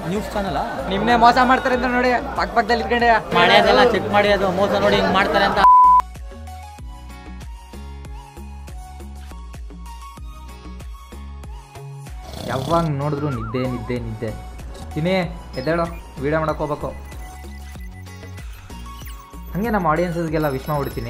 News channel ನಿಮ್ನೆ ಮೋಸ ಮಾಡ್ತಾರೆ ಅಂತ ನೋಡಿ ಪಕ್ಕ ಪಕ್ಕದಲ್ಲಿ ಇಟ್ಕೊಂಡೆ ಮಾಡ್ಯಾದೆಲ್ಲ ಚೆಕ್ ಮಾಡಿ ಅದು ಮೋಸ ನೋಡಿ ಹಿಂಗ್ ಮಾಡ್ತಾರೆ ಅಂತ ಯಾವಾಗ ನೋಡಿದ್ರು ನಿದ್ದೆ ನಿದ್ದೆ ನಿದ್ದೆ ತಿನ್ನಿ ಎದ್ದೇಳೋ ವಿಡಿಯೋ ಮಾಡಕ್ ಹೋಗ್ಬೇಕು ಹಂಗೆ ನಮ್ಮ ಆಡಿಯನ್ಸಸ್ಗೆಲ್ಲ ವಿಶ್ ಮಾಡ್ಬಿಡ್ತೀನಿ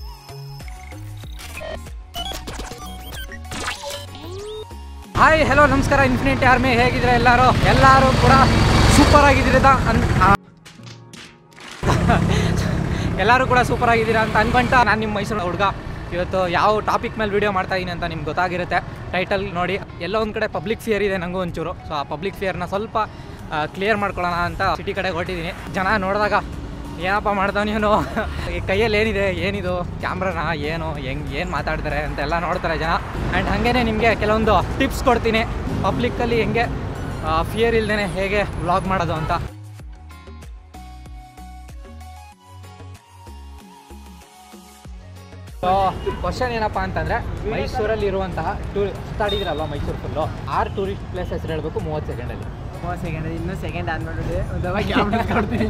ಹಾಯ್ ಹಲೋ ನಮಸ್ಕಾರ ಇನ್ಫಿನಿಟಿ ಆರ್ಮಿ ಹೇಗಿದ್ರೆ ಎಲ್ಲರೂ ಎಲ್ಲರೂ ಕೂಡ ಸೂಪರ್ ಆಗಿದ್ದೀರಾ ಅನ್ ಆ- ಎಲ್ಲರೂ ಕೂಡ ಸೂಪರ್ ಆಗಿದ್ದೀರಾ ಅಂತ ಅನ್ಕೊಂತ ನಾನು ನಿಮ್ಮ ಮೈಸೂರು ಹುಡುಗ ಇವತ್ತು ಯಾವ ಟಾಪಿಕ್ ಮೇಲೆ ವಿಡಿಯೋ ಮಾಡ್ತಾ ಇದ್ದೀನಿ ಅಂತ ನಿಮ್ಗೆ ಗೊತ್ತಾಗಿರುತ್ತೆ ಟೈಟಲ್ ನೋಡಿ ಎಲ್ಲೋ ಒಂದು ಕಡೆ ಪಬ್ಲಿಕ್ ಫಿಯರ್ ಇದೆ ನನಗೂ ಒಂಚೂರು ಸೊ ಆ ಪಬ್ಲಿಕ್ ಫಿಯರ್ನ ಸ್ವಲ್ಪ ಕ್ಲಿಯರ್ ಮಾಡ್ಕೊಳ್ಳೋಣ ಅಂತ ಸಿಟಿ ಕಡೆಗೆ ಹೊಟ್ಟಿದ್ದೀನಿ ಜನ ನೋಡಿದಾಗ ಏನಪ್ಪ ಮಾಡ್ತಾವ ನೀನು ಈ ಕೈಯಲ್ಲಿ ಏನಿದೆ ಏನಿದು ಕ್ಯಾಮ್ರಾನ ಏನು ಹೆಂಗೆ ಏನು ಮಾತಾಡ್ತಾರೆ ಅಂತೆಲ್ಲ ನೋಡ್ತಾರೆ ಜನ ಆ್ಯಂಡ್ ಹಾಗೇನೆ ನಿಮಗೆ ಕೆಲವೊಂದು ಟಿಪ್ಸ್ ಕೊಡ್ತೀನಿ ಪಬ್ಲಿಕ್ಕಲ್ಲಿ ಹೆಂಗೆ ಫಿಯರ್ ಇಲ್ದೇ ಹೇಗೆ ವ್ಲಾಗ್ ಮಾಡೋದು ಅಂತ ಸೊ ಕ್ವಶನ್ ಏನಪ್ಪ ಅಂತಂದ್ರೆ ಮೈಸೂರಲ್ಲಿ ಇರುವಂತಹ ಟೂರ್ ಸುತ್ತಾಡಿದಿರಲ್ವ ಮೈಸೂರು ಫುಲ್ಲು ಆರು ಟೂರಿಸ್ಟ್ ಪ್ಲೇಸ್ ಹೆಸರು ಹೇಳ್ಬೇಕು ಮೂವತ್ತು ಸೆಕೆಂಡಲ್ಲಿ ಮೂವತ್ತು ಸೆಕೆಂಡ್ ಇನ್ನೂ ಸೆಕೆಂಡ್ ಆದ್ಮೇಲೆ ಒಂದು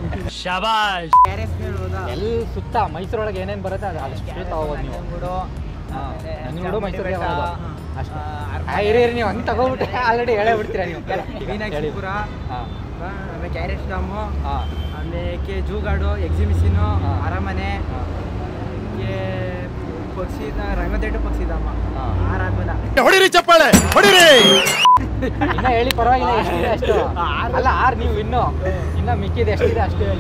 ಎಲ್ಲಿ ಸುತ್ತ ಮೈಸೂರೊಳಗೆ ಏನೇನು ಬರುತ್ತೆ ಅದು ಅಷ್ಟು ತಗೋಬೋದು ನೀವು ಹಾಂ ನಂಜನಗೂಡು ಮೈಸೂರಿಗೆ ಬರೋದು ಅಷ್ಟು ಆ, ಇರಿ ಇರಿ ನೀವು ಹಂಗೆ ತಗೋಬಿಟ್ಟೆ ಆಲ್ರೆಡಿ ಹೇಳೇ ಬಿಡ್ತೀರಾ ನೀವು ಮೀನಾಕ್ಷಿಪುರ ಹಾಂ ಆಮೇಲೆ ಕ್ಯಾರೆಟ್ ಡ್ಯಾಮು ಹಾಂ ಆಮೇಲೆ ಜೂಗಾಡು ಎಕ್ಸಿಬಿಷನು ಹಾ. ಅರಮನೆ ಗೆ ಪಕ್ಷಿದ ರಂಗದೇಟು ಪಕ್ಷಿಧಾಮ ಹಾಂ ಆರಾದ್ಮೇಲೆ ಹೊಡಿರಿ ಚಪ್ಪಾಳೆ ಹೊಡಿರಿ ಇನ್ನ ಹೇಳಿ ಪರವಾಗಿಲ್ಲ ಎಷ್ಟಿದೆ ಅಷ್ಟು ಅಲ್ಲ ಆರು ನೀವು ಇನ್ನು ಇನ್ನ ಮಿಕ್ಕಿದೆ ಎಷ್ಟಿದೆ ಅಷ್ಟು ಹೇಳಿ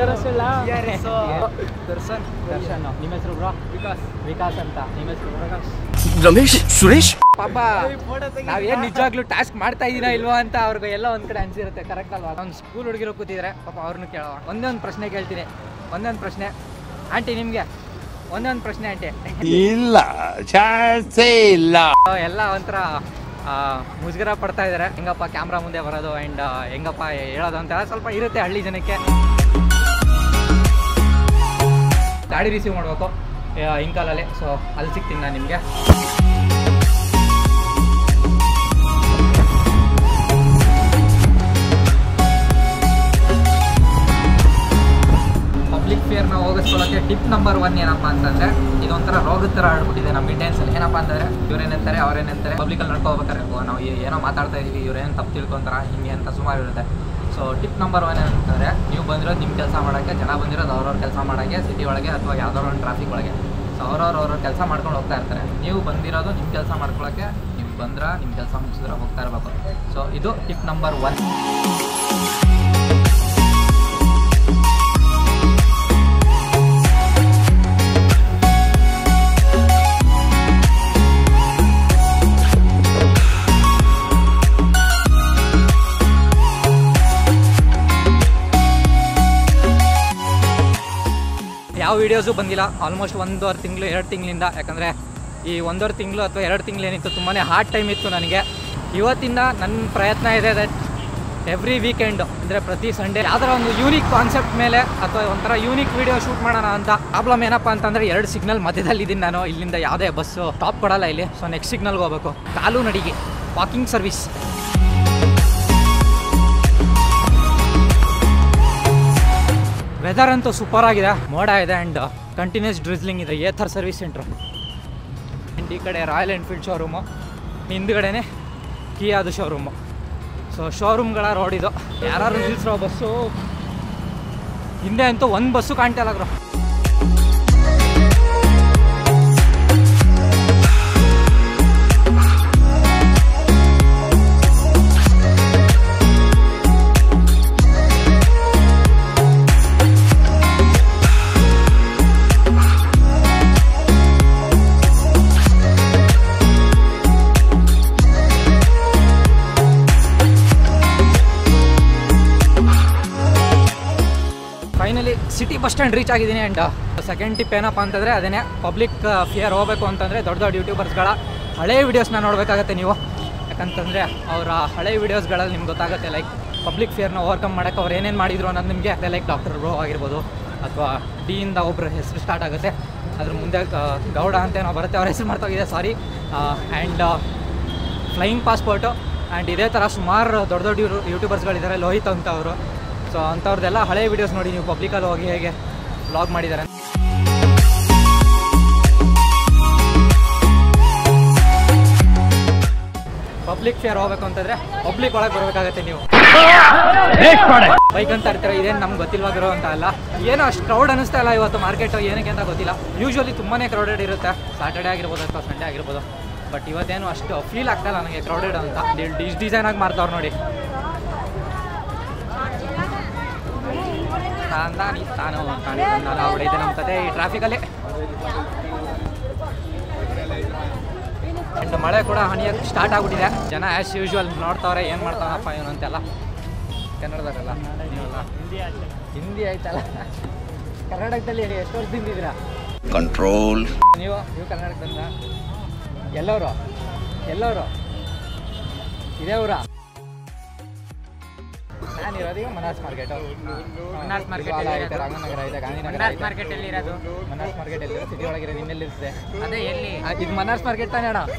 ದರ್ಶನ್ ದರ್ಶನ್ ನಿಮ್ಮ ಹೆಸರು ಬ್ರೋ ವಿಕಾಸ್ ವಿಕಾಸ್ ಅಂತ ನಿಮ್ಮ ಹೆಸರು ಪ್ರಕಾಶ್ ರಮೇಶ್ ಸುರೇಶ್ ಪಾಪ ನಾವೇನ್ ನಿಜವಾಗ್ಲೂ ಟಾಸ್ಕ್ ಮಾಡ್ತಾ ಇದೀನಾ ಇಲ್ವಾ ಅಂತ ಅವ್ರಿಗೆ ಎಲ್ಲ ಒಂದ್ ಕಡೆ ಅನ್ಸಿರುತ್ತೆ ಕರೆಕ್ಟ್ ಅಲ್ವಾ ಒಂದು ಸ್ಕೂಲ್ ಹುಡುಗಿರು ಕೂತಿದ್ರೆ ಪಾಪ ಅವ್ರನ್ನ ಕೇಳೋಣ ಒಂದೇ ಒಂದು ಪ್ರಶ್ನೆ ಕೇಳ್ತೀನಿ ಒಂದೊಂದು ಪ್ರಶ್ನೆ ಆಂಟಿ ನಿಮ್ಗೆ ಒಂದೊಂದು ಪ್ರಶ್ನೆ ಆಂಟಿ ಇಲ್ಲ ಚಾನ್ಸೇ ಇಲ್ಲ ಎಲ್ಲ ಒಂಥರ ಆ, ಮುಜುಗರ ಪಡ್ತಾ ಇದ್ದಾರೆ ಹೆಂಗಪ್ಪ ಕ್ಯಾಮ್ರಾ ಮುಂದೆ ಬರೋದು ಆ್ಯಂಡ್ ಹೆಂಗಪ್ಪ ಹೇಳೋದು ಅಂತೆಲ್ಲ ಸ್ವಲ್ಪ ಇರುತ್ತೆ ಹಳ್ಳಿ ಜನಕ್ಕೆ ಗಾಡಿ ರಿಸೀವ್ ಮಾಡಬೇಕು ಇಂಕಾಲಲ್ಲಿ ಸೊ ಅಲ್ಲಿ ಸಿಗ್ತೀನಿ ನಾನು ನಿಮಗೆ ಪಬ್ಲಿಕ್ ಫಿಯರ್ನ ಹೋಗಿಸ್ಕೊಳ್ಳೋಕ್ಕೆ ಟಿಪ್ ನಂಬರ್ ಒನ್ ಏನಪ್ಪ ಅಂತಂದ್ರೆ ಇದೊಂಥರ ರೋಗದ ಥರ ಆಡ್ಬಿಟ್ಟಿದೆ ನಮ್ಮ ಇಂಡಿಯನ್ಸಲ್ಲಿ ಏನಪ್ಪ ಅಂತಂದ್ರೆ ಇವ್ರೇನಂತಾರೆ ಅವ್ರೇನಂತಾರೆ ಪಬ್ಲಿಕಲ್ಲಿ ನಡ್ಕೋಬೇಕಾರೆ ಓ, ನಾವು ಏ- ಏನೋ ಮಾತಾಡ್ತಾ ಇದೀವಿ ಇವ್ರೇನು ತಪ್ಪು ತಿಳ್ಕೊಂತಾರ ಹಿಂಗೆ ಅಂತ ಸುಮಾರು ಇರುತ್ತೆ ಸೊ ಟಿಪ್ ನಂಬರ್ ಒನ್ ಏನಂತಂದ್ರೆ ನೀವು ಬಂದಿರೋದು ನಿಮ್ಮ ಕೆಲಸ ಮಾಡೋಕ್ಕೆ ಜನ ಬಂದಿರೋದು ಅವ್ರವ್ರ ಕೆಲಸ ಮಾಡೋಕ್ಕೆ ಸಿಟಿ ಒಳಗೆ ಅಥವಾ ಯಾವ್ದಾದ್ರು ಒಂದು ಟ್ರಾಫಿಕ್ ಒಳಗೆ ಸೊ ಅವ್ರವ್ರು ಅವ್ರವ್ರ ಕೆಲಸ ಮಾಡ್ಕೊಂಡು ಹೋಗ್ತಾ ಇರ್ತಾರೆ ನೀವು ಬಂದಿರೋದು ನಿಮ್ಮ ಕೆಲಸ ಮಾಡ್ಕೊಳ್ಳೋಕ್ಕೆ ನೀವು ಬಂದ್ರೆ ನಿಮ್ಮ ಕೆಲಸ ಮುಗಿಸಿದ್ರೆ ಹೋಗ್ತಾ ಇರಬೇಕು ಸೊ ಇದು ಟಿಪ್ ನಂಬರ್ ಒನ್ ಯಾವ ವೀಡಿಯೋಸು ಬಂದಿಲ್ಲ ಆಲ್ಮೋಸ್ಟ್ ಒಂದೂವರೆ ತಿಂಗಳು ಎರಡು ತಿಂಗಳಿಂದ ಯಾಕಂದರೆ ಈ ಒಂದೂವರೆ ತಿಂಗಳು ಅಥವಾ ಎರಡು ತಿಂಗಳು ಏನಿತ್ತು ತುಂಬಾ ಹಾರ್ಡ್ ಟೈಮ್ ಇತ್ತು ನನಗೆ ಇವತ್ತಿಂದ ನನ್ನ ಪ್ರಯತ್ನ ಇದೆ ದಟ್ ಎವ್ರಿ ವೀಕೆಂಡು ಅಂದರೆ ಪ್ರತಿ ಸಂಡೇ ಯಾವ್ದಾರ ಒಂದು ಯೂನಿಕ್ ಕಾನ್ಸೆಪ್ಟ್ ಮೇಲೆ ಅಥವಾ ಒಂಥರ ಯೂನಿಕ್ ವೀಡಿಯೋ ಶೂಟ್ ಮಾಡೋಣ ಅಂತ ಪ್ರಾಬ್ಲಮ್ ಏನಪ್ಪ ಅಂತಂದರೆ ಎರಡು ಸಿಗ್ನಲ್ ಮಧ್ಯದಲ್ಲಿ ಇದ್ದೀನಿ ನಾನು ಇಲ್ಲಿಂದ ಯಾವುದೇ ಬಸ್ಸು ಸ್ಟಾಪ್ ಕೊಡಲ್ಲ ಇಲ್ಲಿ ಸೊ ನೆಕ್ಸ್ಟ್ ಸಿಗ್ನಲ್ಗೆ ಹೋಗ್ಬೇಕು ಕಾಲು ನಡಿಗೆ ವಾಕಿಂಗ್ ಸರ್ವಿಸ್ ವೆದರ್ ಅಂತೂ ಸೂಪರ್ ಆಗಿದೆ ಮೋಡ ಇದೆ ಆ್ಯಂಡ್ ಕಂಟಿನ್ಯೂಸ್ ಡ್ರಿಸ್ಲಿಂಗ್ ಇದೆ ಏಥರ್ ಸರ್ವಿಸ್ ಸೆಂಟ್ರು ಆ್ಯಂಡ್ ಈ ಕಡೆ ರಾಯಲ್ ಎನ್ಫೀಲ್ಡ್ ಶೋರೂಮು ಹಿಂದ್ಗಡೆನೆ ಕಿಯಾದು ಶೋರೂಮು ಸೊ ಶೋರೂಮ್ಗಳ ರೋಡ್ ಇದು ಯಾರು ನಿಲ್ಸ್ರೋ ಬಸ್ಸು ಹಿಂದೆ ಅಂತೂ ಒಂದು ಬಸ್ಸು ಕಾಣ್ತಾ ಇಲ್ಲ ಗುರು finally city bus stand reach ಆಗಿದ್ದೀನಿ ಆ್ಯಂಡ್ ಸೆಕೆಂಡ್ ಟಿಪ್ ಏನಪ್ಪ ಅಂತಂದರೆ ಅದೇನೇ ಪಬ್ಲಿಕ್ ಫಿಯರ್ ಹೋಗಬೇಕು ಅಂತಂದರೆ ದೊಡ್ಡ ದೊಡ್ಡ ಯೂಟ್ಯೂಬರ್ಸ್ಗಳ ಹಳೆ ವೀಡಿಯೋಸ್ನ ನೋಡಬೇಕಾಗತ್ತೆ ನೀವು ಯಾಕಂತಂದರೆ ಅವರ ಹಳೆ ವೀಡಿಯೋಸ್ಗಳಲ್ಲಿ ನಿಮ್ಗೆ ಗೊತ್ತಾಗುತ್ತೆ ಲೈಕ್ ಪಬ್ಲಿಕ್ ಫಿಯರ್ನ ಓವರ್ಕಮ್ ಮಾಡೋಕ್ಕೆ ಅವ್ರು ಏನೇನು ಮಾಡಿದ್ರು ಅನ್ನೋದು ನಿಮಗೆ ಅದೇ ಲೈಕ್ ಡಾಕ್ಟರ್ ಬ್ರೋ ಆಗಿರ್ಬೋದು ಅಥವಾ ಡಿ ಇಂದ ಒಬ್ಬರ ಹೆಸರು ಸ್ಟಾರ್ಟ್ ಆಗುತ್ತೆ ಅದ್ರ ಮುಂದೆ ಆ, ಗೌಡ ಅಂತ ಏನೋ ಬರುತ್ತೆ ಅವ್ರ ಹೆಸರು ಮಾಡ್ತೋಗಿದೆ sorry and flying passport and ಇದೇ ಥರ ಸುಮಾರು ದೊಡ್ಡ ದೊಡ್ಡ ಯೂರು ಯೂಟ್ಯೂಬರ್ಸ್ಗಳಿದ್ದಾರೆ ಲೋಹಿತ್ ಅಂತ ಅವರು ಸೊ ಅಂಥವ್ರದ್ದೆಲ್ಲ ಹಳೆ ವೀಡಿಯೋಸ್ ನೋಡಿ ನೀವು ಪಬ್ಲಿಕಲ್ಲಿ ಹೋಗಿ ಹೇಗೆ ವ್ಲಾಗ್ ಮಾಡಿದ್ದಾರೆ ಪಬ್ಲಿಕ್ ಫೇರ್ ಹೋಗ್ಬೇಕು ಅಂತಂದ್ರೆ ಪಬ್ಲಿಕ್ ಒಳಗೆ ಬರಬೇಕಾಗತ್ತೆ ನೀವು ಬೈಕ್ ಅಂತ ಇರ್ತಾರೆ ಇದೇನು ನಮ್ಗೆ ಗೊತ್ತಿಲ್ವಾಗಿರೋ ಅಂತ ಅಲ್ಲ ಏನೋ ಅಷ್ಟು ಕ್ರೌಡ್ ಅನಿಸ್ತಾ ಇಲ್ಲ ಇವತ್ತು ಮಾರ್ಕೆಟ್ ಏನಕ್ಕೆ ಅಂತ ಗೊತ್ತಿಲ್ಲ ಯೂಶ್ವಲಿ ತುಂಬಾ ಕ್ರೌಡೆಡ್ ಇರುತ್ತೆ ಸಾಟರ್ಡೆ ಆಗಿರ್ಬೋದು ಅಥವಾ ಸಂಡೇ ಆಗಿರ್ಬೋದು ಬಟ್ ಇವತ್ತೇನು ಅಷ್ಟು ಫೀಲ್ ಆಗ್ತಾ ಇಲ್ಲ ನನಗೆ ಕ್ರೌಡೆಡ್ ಅಂತ ಡಿಸ್ ಡಿಸೈನ್ ಆಗಿ ಮಾಡ್ತಾವ್ರು ನೋಡಿ ತಾನ್ ತಾನಿ ತಾನು ತಾನೇ ನಾನು ಅವಡೈತೆ ನಮ್ಮ ಕತೆ ಈ ಟ್ರಾಫಿಕಲ್ಲಿ ಆ್ಯಂಡ್ ಮಳೆ ಕೂಡ ಹಣಿಯಕ್ಕೆ ಸ್ಟಾರ್ಟ್ ಆಗ್ಬಿಟ್ಟಿದೆ ಜನ ಆ್ಯಸ್ ಯೂಶ್ವಲ್ ನೋಡ್ತಾವ್ರೆ ಏನು ಮಾಡ್ತಾವನಪ್ಪ ಇವನು ಅಂತೆಲ್ಲ ಕನ್ನಡದವರಲ್ಲ ನೀವಲ್ಲ ಹಿಂದಿ ಆಯ್ತಲ್ಲ ಕರ್ನಾಟಕದಲ್ಲಿ ಹೇಳಿ ಎಷ್ಟು ವರ್ಷದಿಂದ ಇದ್ದೀರಾ ಕಂಟ್ರೋಲ್ ನೀವು ನೀವು ಕರ್ನಾಟಕದಿಂದ ಎಲ್ಲವರು ಎಲ್ಲವರು ಇದೇ ಊರ ನಾನು ಇರೋದೀಗ ಮನಾಸ್ ಮಾರ್ಕೆಟ್ ಮನಾಸ್ market ಇದೆ ಎಲ್ಲಿ ಇರೋದು? ರಂಗನಗರ ಇದೆ ಗಾಂಧಿನಗರ ಮನಾಸ್ ಇದೆ ಮಾರ್ಕೆಟ್ ಎಲ್ಲಿ ಇರೋದು ಮನಾಸ್ ಮಾರ್ಕೆಟ್ ಎಲ್ಲಿ ಸಿಟಿ ಒಳಗಿರೋ ನಿಮ್ಮೆಲ್ಲಿರ್ತದೆ ಅದೇ ಎಲ್ಲಿ ಆ, ಇದು ಮನಾಸ್ ಮಾರ್ಕೆಟ್ ತಾನೇ ಅಣ್ಣ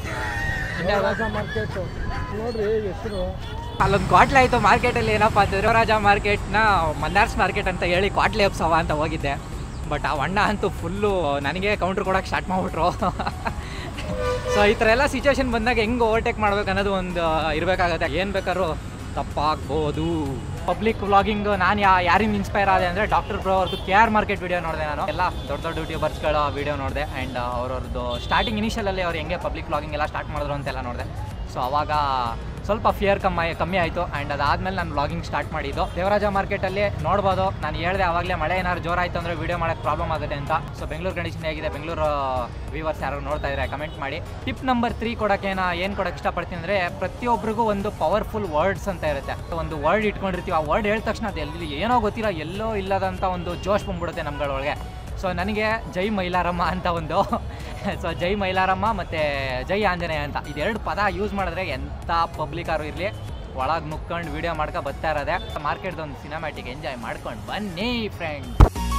ಅಲ್ಲೊಂದು ಕ್ವಾಟ್ಲೆ ಆಯಿತು ಮಾರ್ಕೆಟಲ್ಲಿ ಏನಪ್ಪ ಅಂತಂದ್ರೆ ದೇವರಾಜ ಮಾರ್ಕೆಟ್ನ ಮನ್ನಾರ್ಸ್ ಮಾರ್ಕೆಟ್ ಅಂತ ಹೇಳಿ ಕ್ವಾಟ್ಲೆ ಎಬ್ಸವ ಅಂತ ಹೋಗಿದ್ದೆ ಬಟ್ ಆ ಅಣ್ಣ ಅಂತೂ ಫುಲ್ಲು ನನಗೆ ಕೌಂಟ್ರ್ ಕೊಡೋಕೆ ಸ್ಟಾರ್ಟ್ ಮಾಡಿಬಿಟ್ರು ಸೊ ಈ ಥರ ಎಲ್ಲ ಸಿಚುವೇಶನ್ ಬಂದಾಗ ಹೆಂಗೆ ಓವರ್ಟೇಕ್ ಮಾಡ್ಬೇಕು ಅನ್ನೋದು ಒಂದು ಇರಬೇಕಾಗತ್ತೆ ಏನು ಬೇಕಾದ್ರೂ ತಪ್ಪಾಗ್ಬೋದು ಪಬ್ಲಿಕ್ ವ್ಲಾಗಿಂಗ್ ನಾನು ಯಾ ಯಾರಿಂದ ಇನ್ಸ್ಪೈರ್ ಆದೆ ಅಂದರೆ ಡಾಕ್ಟರ್ ಬ್ರೋ ಅವ್ರದ್ದು ಕೆ ಆರ್ ಮಾರ್ಕೆಟ್ ವಿಡಿಯೋ ನೋಡಿದೆ ನಾನು ಎಲ್ಲ ದೊಡ್ಡ ದೊಡ್ಡ ಯೂಟ್ಯೂಬರ್ಸ್ಗಳ ವಿಡಿಯೋ ನೋಡಿದೆ ಆ್ಯಂಡ್ ಅವ್ರದ್ದು ಸ್ಟಾರ್ಟಿಂಗ್ ಇನಿಷಿಯಲಲ್ಲಿ ಅವ್ರು ಹೆಂಗೆ ಪಬ್ಲಿಕ್ ವ್ಲಾಗಿಂಗ್ ಎಲ್ಲ ಸ್ಟಾರ್ಟ್ ಮಾಡಿದ್ರು ಅಂತೆಲ್ಲ ನೋಡಿದೆ ಸೊ ಅವಾಗ ಸ್ವಲ್ಪ ಫಿಯರ್ ಕಮ್ಮಿ ಕಮ್ಮಿ ಆಯಿತು ಆ್ಯಂಡ್ ಅದಾದಮೇಲೆ ನಾನು ವ್ಲಾಗಿಂಗ್ ಸ್ಟಾರ್ಟ್ ಮಾಡಿದ್ದು ದೇವರಾಜ ಮಾರ್ಕೆಟಲ್ಲಿ ನೋಡ್ಬೋದು ನಾನು ಹೇಳ್ದೆ ಆವಾಗಲೇ ಮಳೆ ಏನಾದ್ರು ಜೋರಾಯಿತು ಅಂದರೆ ವೀಡಿಯೋ ಮಾಡೋಕ್ಕೆ ಪ್ರಾಬ್ಲಮ್ ಆಗುತ್ತೆ ಅಂತ ಸೊ ಬೆಂಗಳೂರು ಕಂಡೀಷನ್ ಹೇಗಿದೆ ಬೆಂಗಳೂರು ವ್ಯೂವರ್ಸ್ ಯಾರು ನೋಡ್ತಾ ಇದ್ದಾರೆ ಕಮೆಂಟ್ ಮಾಡಿ ಟಿಪ್ ನಂಬರ್ ತ್ರೀ ಕೊಡೋಕೆ ನಾ ಏನು ಕೊಡೋಕೆ ಇಷ್ಟಪಡ್ತೀನಿ ಅಂದರೆ ಪ್ರತಿಯೊಬ್ಬರಿಗೂ ಒಂದು ಪವರ್ಫುಲ್ ವರ್ಡ್ಸ್ ಅಂತ ಇರುತ್ತೆ ಒಂದು ವರ್ಡ್ ಇಟ್ಕೊಂಡಿರ್ತೀವಿ ಆ ವರ್ಡ್ ಹೇಳಿದ ತಕ್ಷಣ ಅದು ಎಲ್ಲಿ ಏನೋ ಗೊತ್ತಿಲ್ಲ ಎಲ್ಲೋ ಇಲ್ಲದಂಥ ಒಂದು ಜೋಶ್ ಬಂದ್ಬಿಡುತ್ತೆ ನಮ್ಗಳೊಳಗೆ ಸೊ ನನಗೆ ಜೈ ಮೈಲಾರಮ್ಮ ಅಂತ ಒಂದು ಸೊ ಜೈ ಮೈಲಾರಮ್ಮ ಮತ್ತು ಜೈ ಆಂಜನೇಯ ಅಂತ ಇದೆರಡು ಪದ ಯೂಸ್ ಮಾಡಿದ್ರೆ ಎಂಥ ಪಬ್ಲಿಕಾರು ಇರಲಿ ಒಳಗೆ ನುಕ್ಕೊಂಡು ವೀಡಿಯೋ ಮಾಡ್ಕೊ ಬರ್ತಾ ಇರೋದೆ ಮಾರ್ಕೆಟ್ದೊಂದು ಸಿನಿಮ್ಯಾಟಿಕ್ ಎಂಜಾಯ್ ಮಾಡ್ಕೊಂಡು ಬನ್ನಿ ಫ್ರೆಂಡ್ಸ್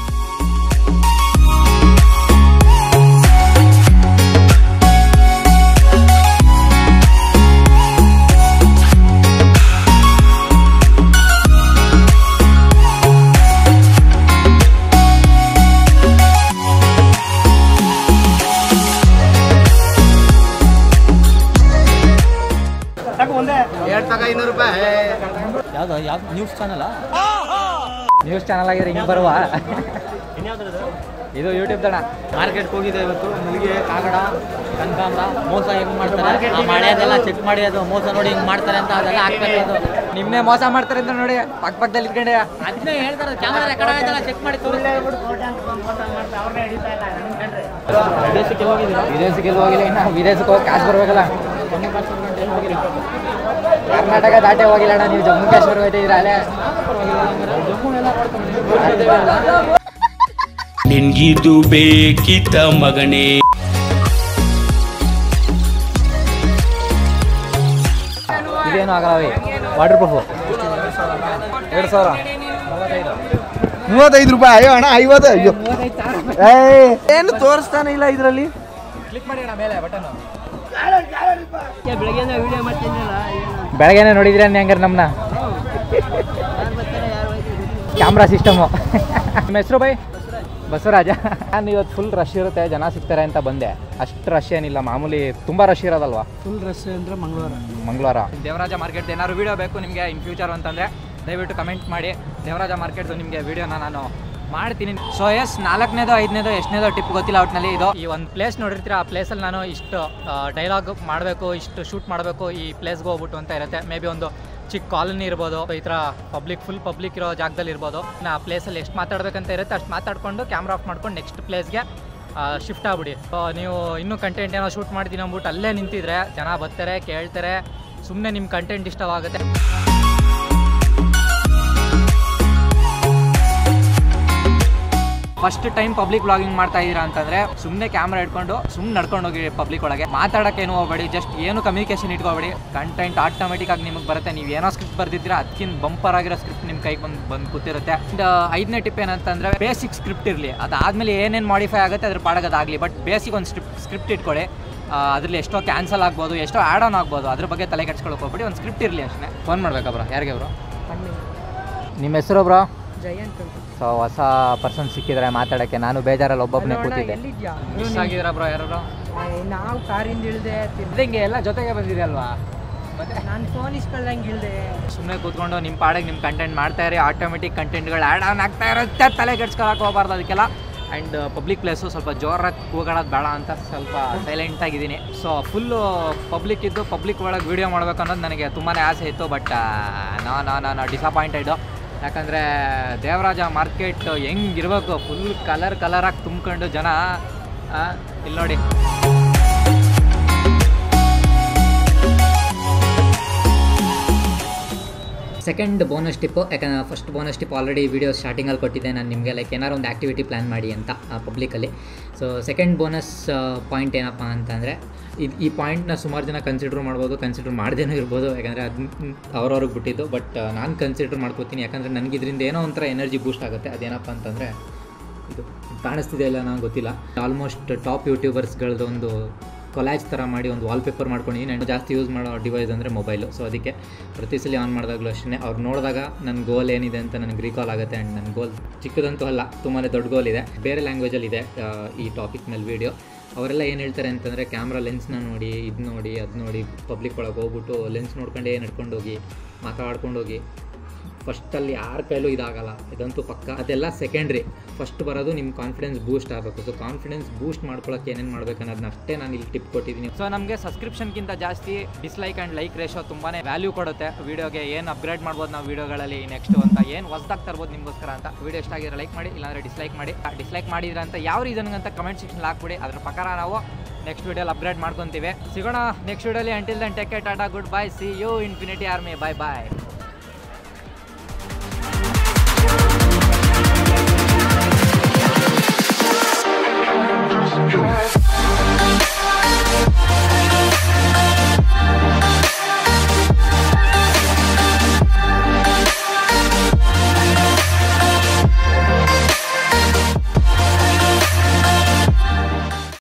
ಎರಡು ತಗ ಐನೂರು ರೂಪಾಯಿ ಯಾವ್ದು ಯಾವ್ದು ನ್ಯೂಸ್ ಚಾನಲ್ ನ್ಯೂಸ್ ಚಾನಲ್ ಆಗಿದ್ರೆ ಹಿಂಗೆ ಬರುವ ಇದು ಯೂಟ್ಯೂಬ್ ದಣ ಮಾರ್ಕೆಟ್ಗೆ ಹೋಗಿದೆ ಇವತ್ತು ಮಲ್ಲಿಗೆ ಕಾಗಡ ಕನಕಾಂಬರ ಮೋಸ ಹೆಂಗ್ ಮಾಡ್ತಾರೆ ಆ ಮಳೆದೆಲ್ಲ ಚೆಕ್ ಮಾಡಿ ಅದು ಮೋಸ ನೋಡಿ ಹಿಂಗ್ ಮಾಡ್ತಾರೆ ಅಂತ ಅದೆಲ್ಲ ಹಾಕ್ಬೇಕು ಅದು ನಿಮ್ಮನ್ನೇ ಮೋಸ ಮಾಡ್ತಾರೆ ಅಂತ ನೋಡಿ ಪಕ್ಕ ಪಕ್ಕದಲ್ಲಿ ಇಟ್ಕೊಂಡೆ ಅದನ್ನೇ ಹೇಳ್ತಾರೆ ಕ್ಯಾಮರಾ ರೆಕಾರ್ಡ್ ಆಯ್ತಲ್ಲ ಚೆಕ್ ಮಾಡಿ ತೋರಿಸಿ ವಿದೇಶಕ್ಕೆ ಹೋಗಿದ್ದೀರಾ ವಿದೇಶಕ್ಕೆ ಎಲ್ಲಿ ಹೋಗಿಲ್ಲ ಇನ್ನು ವಿದೇಶಕ್ಕೆ ಹೋಗಿ ಕಾಸು ಬರ್ಬೇಕಲ್ಲ ಕರ್ನಾಟಕ ದಾಟೆ ಹೋಗಿಲ್ಲ ಅಣ್ಣ ನೀವು ಜಮ್ಮು ಕಾಶ್ಮೀರ ಹೋಗ್ತಿದ್ದೀರಾ ಅಲ್ಲೇ ನಿನ್ಗಿದು ಬೇಕಿತ್ತ ಮಗನೇ ಇದೇನು ಆಗಲ್ಲ ವಾಟರ್ ಪ್ರೂಫು ಎರಡು ಸಾವಿರ ಮೂವತ್ತೈದು ರೂಪಾಯಿ ಅಯ್ಯೋ ಅಣ್ಣ ಐವತ್ತು ಅಯ್ಯೋ ಏನು ತೋರಿಸ್ತಾನೆ ಇಲ್ಲ ಇದರಲ್ಲಿ ಕ್ಲಿಕ್ ಮಾಡಿ ಅಣ್ಣ ಮೇಲೆ ಬಟನ್ ಬೆಳಗ್ಗೆ ವಿಡಿಯೋ ಮಾಡ್ತಿದ್ರಲ್ಲ ಬೆಳಗ್ಗೆನೆ ನೋಡಿದ್ರೆ ಹಂಗಾರೆ ನಮ್ಮನ್ನ ಕ್ಯಾಮ್ರಾ ಸಿಸ್ಟಮು ನಿಮ್ಮ ಹೆಸರು ಬೈ ಬಸವರಾಜ ನಾನು ಇವತ್ತು ಫುಲ್ ರಶ್ ಇರುತ್ತೆ ಜನ ಸಿಗ್ತಾರೆ ಅಂತ ಬಂದೆ ಅಷ್ಟು ರಶ್ ಏನಿಲ್ಲ ಮಾಮೂಲಿ ತುಂಬ ರಶ್ ಇರೋದಲ್ವಾ ಫುಲ್ ರಶ್ ಅಂದ್ರೆ ಮಂಗಳವಾರ ಮಂಗಳವಾರ ದೇವರಾಜ ಮಾರ್ಕೆಟ್ ಏನಾದ್ರು ವೀಡಿಯೋ ಬೇಕು ನಿಮಗೆ ಇನ್ ಫ್ಯೂಚರ್ ಅಂತಂದರೆ ದಯವಿಟ್ಟು ಕಮೆಂಟ್ ಮಾಡಿ ದೇವರಾಜ ಮಾರ್ಕೆಟ್ದು ನಿಮಗೆ ವೀಡಿಯೋನ ನಾನು ಮಾಡ್ತೀನಿ ಸೊ ಎಸ್ ನಾಲ್ಕನೇದು ಐದನೇದು ಎಷ್ಟನೇದೋ ಟಿಪ್ ಗೊತ್ತಿಲ್ಲ ಒಟ್ಟಿನಲ್ಲಿ ಇದು ಈ ಒಂದು ಪ್ಲೇಸ್ ನೋಡಿರ್ತೀರ ಆ ಪ್ಲೇಸಲ್ಲಿ ನಾನು ಇಷ್ಟು ಡೈಲಾಗ್ ಮಾಡಬೇಕು ಇಷ್ಟು ಶೂಟ್ ಮಾಡಬೇಕು ಈ ಪ್ಲೇಸ್ಗೆ ಹೋಗ್ಬಿಟ್ಟು ಅಂತ ಇರುತ್ತೆ ಮೇ ಬಿ ಒಂದು ಚಿಕ್ಕ ಕಾಲನಿ ಇರ್ಬೋದು ಈ ಥರ ಪಬ್ಲಿಕ್ ಫುಲ್ ಪಬ್ಲಿಕ್ ಇರೋ ಜಾಗದಲ್ಲಿ ಇರ್ಬೋದು ನಾ ಆ ಪ್ಲೇಸಲ್ಲಿ ಎಷ್ಟು ಮಾತಾಡ್ಬೇಕಂತ ಇರುತ್ತೆ ಅಷ್ಟು ಮಾತಾಡ್ಕೊಂಡು ಕ್ಯಾಮ್ರಾ ಆಫ್ ಮಾಡ್ಕೊಂಡು ನೆಕ್ಸ್ಟ್ ಪ್ಲೇಸ್ಗೆ ಶಿಫ್ಟ್ ಆಗ್ಬಿಡಿ ಸೊ ನೀವು ಇನ್ನೂ ಕಂಟೆಂಟ್ ಏನೋ ಶೂಟ್ ಮಾಡ್ತೀನಿ ಅಂದ್ಬಿಟ್ಟು ಅಲ್ಲೇ ನಿಂತಿದ್ರೆ ಜನ ಬರ್ತಾರೆ ಕೇಳ್ತಾರೆ ಸುಮ್ಮನೆ ನಿಮ್ಮ ಕಂಟೆಂಟ್ ಇಷ್ಟವಾಗುತ್ತೆ ಫಸ್ಟ್ ಟೈಮ್ ಪಬ್ಲಿಕ್ ಬ್ಲಾಗಿಂಗ್ ಮಾಡ್ತಾ ಇದ್ದೀರಾ ಅಂತಂದ್ರೆ ಸುಮ್ಮನೆ ಕ್ಯಾಮ್ರಾ ಇಟ್ಕೊಂಡು ಸುಮ್ಮನೆ ನಡ್ಕೊಂಡು ಹೋಗಿ ಪಬ್ಲಿಕ್ ಒಳಗೆ ಮಾತಾಡೋಕ್ಕೇನು ಹೋಗಬೇಡಿ ಜಸ್ಟ್ ಏನು ಕಮ್ಯುನಿಕೇಶನ್ ಇಟ್ಕೋಬೇಡಿ ಕಂಟೆಂಟ್ ಆಟೋಮೆಟಿಕ್ ಆಗಿ ನಿಮಗೆ ಬರುತ್ತೆ ನೀವು ಏನೋ ಸ್ಕ್ರಿಪ್ಟ್ ಬರ್ದಿದ್ದೀರಾ ಅದಕ್ಕಿಂತ ಬಂಪರ್ ಆಗಿರೋ ಸ್ಕ್ರಿಪ್ಟ್ ನಿಮ್ಮ ಕೈಗೆ ಬಂದು ಬಂದು ಕೂತಿರುತ್ತೆ ಅಂಡ್ ಐದನೇ ಟಿಪ್ ಏನಂತಂದ್ರೆ ಬೇಸಿಕ್ ಸ್ಕ್ರಿಪ್ಟ್ ಇರಲಿ ಅದಾದ್ಮೇಲೆ ಏನೇನು ಮಾಡಿಫೈ ಆಗುತ್ತೆ ಅದ್ರ ಪಾಡೋದಾಗಲಿ ಬಟ್ ಬೇಸಿಕ್ ಒಂದು ಸ್ಕ್ರಿಪ್ಟ್ ಸ್ಕ್ರಿಪ್ಟ್ ಇಟ್ಕೊಳ್ಳಿ ಅದರಲ್ಲಿ ಎಷ್ಟೋ ಕ್ಯಾನ್ಸಲ್ ಆಗ್ಬೋದು ಎಷ್ಟೋ ಆ್ಯಡ್ ಆನ್ ಆಗ್ಬೋದು ಅದ್ರ ಬಗ್ಗೆ ತಲೆ ಕೆಡ್ಸ್ಕೊಳಕ್ಕೆ ಹೋಗ್ಬಿಟ್ಟು ಒಂದು ಸ್ಕ್ರಿಪ್ಟ್ ಇರಲಿ ಅಷ್ಟೇ ಫೋನ್ ಮಾಡ್ಬೇಕಾ ಬ್ರೋ ಯಾರಿಗೆ ಬ್ರೋ ನಿಮ್ಮ ಹೆಸರು ಬ್ರೋ ಜಯಂತ್ ಅಂತ ಸೊ ಹೊಸ ಪರ್ಸನ್ ಸಿಕ್ಕಿದ್ರೆ ಮಾತಾಡೋಕ್ಕೆ ನಾನು ಬೇಜಾರಲ್ಲಿ ಒಬ್ಬೊಬ್ಬನೇ ಅಲ್ಲೋಣ, ಕೂತಿದ್ದೆ ಎಲ್ಲಿದ್ಯಾ ಮಿಸ್ ಆಗಿದ್ದೀರಾ ಬ್ರೋ ಯಾರು ನಾವು ಕಾರಿಂದ ಇಳ್ದೆ ಹಿಂಗೆ ಎಲ್ಲ ಜೊತೆಗೆ ಬಂದಿದೆ ಅಲ್ವಾ ಮತ್ತೆ ನಾನು ಫೋನ್ ಇಸ್ಕೊಳ್ದಂಗೆ ಇಳ್ದೆ ಸುಮ್ಮನೆ ಕೂತ್ಕೊಂಡು ನಿಮ್ಮ ಪಾಡಿಗೆ ನಿಮ್ಮ ಕಂಟೆಂಟ್ ಮಾಡ್ತಾ ಇರಿ ಆಟೋಮೆಟಿಕ್ ಕಂಟೆಂಟ್ಗಳು ಆ್ಯಡ್ ಆನ್ ಆಗ್ತಾ ಇರುತ್ತೆ ತಲೆ ಕೆಡ್ಸ್ಕೊಳಕ್ಕೆ ಹೋಗ್ಬಾರ್ದು ಅದಕ್ಕೆಲ್ಲ ಆ್ಯಂಡ್ ಪಬ್ಲಿಕ್ ಪ್ಲೇಸು ಸ್ವಲ್ಪ ಜೋರಾಗಿ ಕೂಗಾಡೋದು ಬೇಡ ಅಂತ ಸ್ವಲ್ಪ ಸೈಲೆಂಟ್ ಆಗಿದ್ದೀನಿ ಸೊ ಫುಲ್ಲು ಪಬ್ಲಿಕ್ ಇದ್ದು ಪಬ್ಲಿಕ್ ಒಳಗೆ ವೀಡಿಯೋ ಮಾಡ್ಬೇಕು ಅನ್ನೋದು ನನಗೆ ತುಂಬಾ ಆಸೆ ಇತ್ತು ಬಟ್ ನಾ ನಾ ನಾನು ಡಿಸಪಾಯಿಂಟೆಡು ಯಾಕಂದರೆ ದೇವರಾಜ ಮಾರ್ಕೆಟ್ ಹೆಂಗಿರ್ಬೇಕು ಫುಲ್ ಕಲರ್ ಕಲರಾಗಿ ತುಂಬ್ಕೊಂಡು ಜನ ಇಲ್ಲಿ ನೋಡಿ ಸೆಕೆಂಡ್ ಬೋನಸ್ ಟಿಪ್ಪು ಯಾಕಂದ್ರೆ first bonus tip already video ಸ್ಟಾರ್ಟಿಂಗಲ್ಲಿ ಕೊಟ್ಟಿದ್ದೆ ನಾನು ನಿಮಗೆ ಲೈಕ್ ಏನಾರು ಒಂದು ಆ್ಯಕ್ಟಿವಿಟಿ ಪ್ಲ್ಯಾನ್ ಮಾಡಿ ಅಂತ ಪಬ್ಲಿಕಲ್ಲಿ ಸೊ ಸೆಕೆಂಡ್ ಬೋನಸ್ ಪಾಯಿಂಟ್ ಏನಪ್ಪ ಅಂತಂದರೆ ಇದು ಈ ಪಾಯಿಂಟ್ನ ಸುಮಾರು ಜನ ಕನ್ಸಿಡರ್ ಮಾಡ್ಬೋದು ಕನ್ಸಿಡರ್ ಮಾಡ್ದೇನೂ ಇರ್ಬೋದು ಯಾಕಂದರೆ ಅದು ಅವ್ರವ್ರಿಗೆ ಬಿಟ್ಟಿದ್ದು ಬಟ್ ನಾನು ಕನ್ಸಿಡರ್ ಮಾಡ್ಕೋತೀನಿ ಯಾಕಂದರೆ ನನಗೆ ಇದರಿಂದ ಏನೋ ಒಂಥರ ಎನರ್ಜಿ ಬೂಸ್ಟ್ ಆಗುತ್ತೆ ಅದೇನಪ್ಪ ಅಂತಂದರೆ ಇದು ಕಾಣಿಸ್ತಿದೆ ಇಲ್ಲ ನಂಗೆ ಗೊತ್ತಿಲ್ಲ ಆಲ್ಮೋಸ್ಟ್ ಟಾಪ್ ಯೂಟ್ಯೂಬರ್ಸ್ಗಳದ್ದು ಒಂದು ಕೊಲ್ಯಾಜ್ ಥರ ಮಾಡಿ ಒಂದು ವಾಲ್ಪೇಪರ್ ಮಾಡ್ಕೊಂಡಿದ್ದೀನಿ ನಾನು ಜಾಸ್ತಿ ಯೂಸ್ ಮಾಡೋ ಡಿವೈಸ್ ಅಂದರೆ ಮೊಬೈಲು ಸೊ ಅದಕ್ಕೆ ಪ್ರತಿ ಸಲ ಆನ್ ಮಾಡಿದಾಗಲೂ ಅಷ್ಟೇ ಅವ್ರು ನೋಡಿದಾಗ ನನ್ನ ಗೋಲ್ ಏನಿದೆ ಅಂತ ನನಗೆ ರೀಕಾಲ್ ಆಗುತ್ತೆ ಆ್ಯಂಡ್ ನನ್ನ ಗೋಲ್ ಚಿಕ್ಕದಂತೂ ಅಲ್ಲ ತುಂಬಾ ದೊಡ್ಡ ಗೋಲ್ ಇದೆ ಬೇರೆ ಲ್ಯಾಂಗ್ವೇಜಲ್ಲಿ ಇದೆ ಆ, ಈ ಟಾಪಿಕ್ ಮೇಲೆ ವೀಡಿಯೋ ಅವರೆಲ್ಲ ಏನು ಹೇಳ್ತಾರೆ ಅಂತಂದರೆ ಕ್ಯಾಮ್ರಾ ಲೆನ್ಸ್ನ ನೋಡಿ ಇದು ನೋಡಿ ಅದು ನೋಡಿ ಪಬ್ಲಿಕ್ ಒಳಗೆ ಹೋಗ್ಬಿಟ್ಟು ಲೆನ್ಸ್ ನೋಡ್ಕೊಂಡೇ ನಡ್ಕೊಂಡು ಹೋಗಿ ಮಾತಾಡ್ಕೊಂಡು ಹೋಗಿ ಫಸ್ಟಲ್ಲಿ ಯಾರ ಕೈಲೂ ಇದಾಗಲ್ಲ ಇದಂತೂ ಪಕ್ಕ ಅದೆಲ್ಲ ಸೆಕೆಂಡ್ರಿ ಫಸ್ಟ್ ಬರೋದು ನಿಮ್ಮ ಕಾನ್ಫಿಡೆನ್ಸ್ ಬೂಸ್ಟ್ ಆಗಬೇಕು ಸೊ ಕಾನ್ಫಿಡೆನ್ಸ್ ಬೂಸ್ಟ್ ಮಾಡ್ಕೊಳ್ಳೋಕೆ ಏನೇನು ಮಾಡ್ಬೇಕು ಅನ್ನೋದನ್ನ ಅಷ್ಟೇ ನಾನು ಇಲ್ಲಿ ಟಿಪ್ ಕೊಟ್ಟಿದ್ದೀನಿ ಸೊ ನಮಗೆ ಸಬ್ಸ್ಕ್ರಿಪ್ಷನ್ಗಿಂತ ಜಾಸ್ತಿ ಡಿಸ್ಲೈಕ್ ಆ್ಯಂಡ್ ಲೈಕ್ ರೇಷೋ ತುಂಬಾ ವ್ಯಾಲ್ಯೂ ಕೊಡುತ್ತೆ ವೀಡಿಯೋಗೆ ಏನು ಅಪ್ಗ್ರೇಡ್ ಮಾಡ್ಬೋದು ನಾವು ವೀಡಿಯೋಗಳಲ್ಲಿ ನೆಕ್ಸ್ಟ್ ಅಂತ ಏನು ಹೊಸ್ದಾಗಿ ತರ್ಬೋದು ನಿಮಗೋಸ್ಕರ ಅಂತ ವೀಡಿಯೋ ಇಷ್ಟ ಆಗಿದ್ರೆ ಲೈಕ್ ಮಾಡಿ ಇಲ್ಲಾಂದರೆ ಡಿಸ್ಲೈಕ್ ಮಾಡಿ ಡಿಸ್ಲೈಕ್ ಮಾಡಿದ್ರೆ ಅಂತ ಯಾವ ರೀಸನ್ಗೆ ಅಂತ ಕಮೆಂಟ್ ಸೆಕ್ಷನ್ ಹಾಕ್ಬಿಡಿ ಅದ್ರ ಪ್ರಕಾರ ನಾವು ನೆಕ್ಸ್ಟ್ ವೀಡಿಯೋಲಿ ಅಪ್ಗ್ರೇಡ್ ಮಾಡ್ಕೊತೀವಿ ಸಿಗೋಣ ನೆಕ್ಸ್ಟ್ ವೀಡಿಯೋಲಿ until then tech tata good bye see you infinity army bye bye